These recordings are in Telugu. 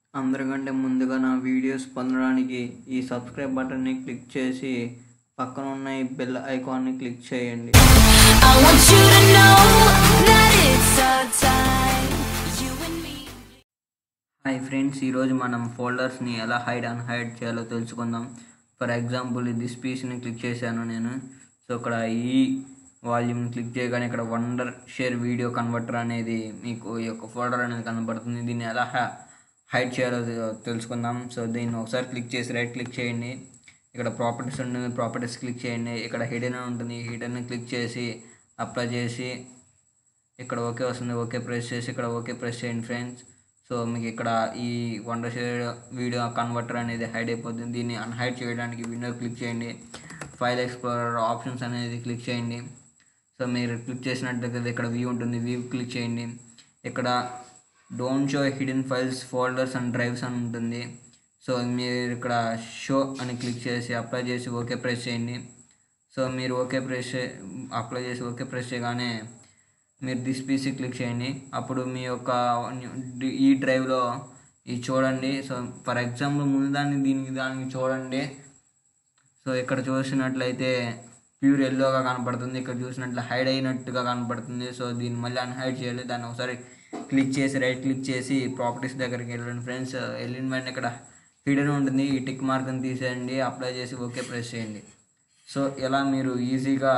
అందరికంటే ముందుగా నా వీడియోస్ పొందడానికి ఈ సబ్స్క్రైబ్ బటన్ని క్లిక్ చేసి పక్కన ఉన్న ఈ బెల్ ఐకాన్ని క్లిక్ చేయండి I want you to know that it's our time. You and me. Hi friends ఈరోజు మనం ఫోల్డర్స్ని ఎలా హైడ్ అండ్ హైడ్ చేయాలో తెలుసుకుందాం ఫర్ ఎగ్జాంపుల్ ఇది స్పీచ్ని క్లిక్ చేశాను నేను సో ఇక్కడ ఈ వాల్యూమ్ క్లిక్ చేయగానే ఇక్కడ వండర్ షేర్ వీడియో కన్వర్టర్ అనేది మీకు ఈ యొక్క ఫోల్డర్ అనేది కనబడుతుంది దీన్ని ఎలా హైడ్ చేయాలో తె- తెలుసుకుందాం సో దీన్ని ఒకసారి క్లిక్ చేసి రైట్ క్లిక్ చేయండి ఇక్కడ ప్రాపర్టీస్ ఉంటుంది ప్రాపర్టీస్ క్లిక్ చేయండి ఇక్కడ హిడెన్ ఉంటుంది హిడెన్ క్లిక్ చేసి అప్లై చేసి ఇక్కడ ఓకే వస్తుంది ఓకే ప్రెస్ చేసి ఇక్కడ ఓకే ప్రెస్ చేయండి ఫ్రెండ్స్ సో మీకు ఇక్కడ ఈ వండర్ షేర్ వీడియో కన్వర్టర్ అనేది హైడ్ అయిపోతుంది దీన్ని అన్హైడ్ చేయడానికి విండో క్లిక్ చేయండి ఫైల్ ఎక్స్ప్లోరర్ ఆప్షన్స్ అనేది క్లిక్ చేయండి సో మీరు క్లిక్ చేసినట్లయితే ఇక్కడ వ్యూ ఉంటుంది వ్యూ క్లిక్ చేయండి ఇక్కడ don't show hidden files folders and drives అని ఉంటుంది సో మీరు ఇక్కడ షో అని క్లిక్ చేసి అప్లై చేసి ఓకే ప్రెస్ చేయండి సో మీరు ఓకే ప్రెస్ అప్లై చేసి ఓకే ప్రెస్ చేయగానే మీరు దిస్ పీసీ క్లిక్ చేయండి అప్పుడు మీ యొక్క ఈ డ్రైవ్లో ఇది చూడండి సో ఫర్ ఎగ్జాంపుల్ ముందు దాన్ని దీనికి దానికి చూడండి సో ఇక్కడ చూసినట్లయితే ప్యూర్ ఎల్లోగా కనపడుతుంది ఇక్కడ చూసినట్లు హైడ్ అయినట్టుగా కనపడుతుంది సో దీన్ని మళ్ళీ అన్హైడ్ చేయాలి దాన్ని ఒకసారి క్లిక్ చేసి రైట్ క్లిక్ చేసి ప్రాపర్టీస్ దగ్గరికి వెళ్ళండి ఫ్రెండ్స్ వెళ్ళిన వెంటనే ఇక్కడ హిడెన్ ఉంటుంది ఈ టిక్ మార్క్ని తీసేయండి అప్లై చేసి ఓకే ప్రెస్ చేయండి సో ఇలా మీరు ఈజీగా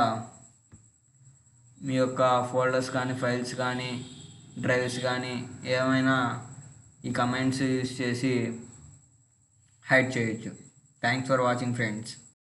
మీ యొక్క ఫోల్డర్స్ కానీ ఫైల్స్ కానీ డ్రైవ్స్ కానీ ఏమైనా ఈ కమెంట్స్ యూస్ చేసి హైడ్ చేయొచ్చు థ్యాంక్స్ ఫర్ వాచింగ్ ఫ్రెండ్స్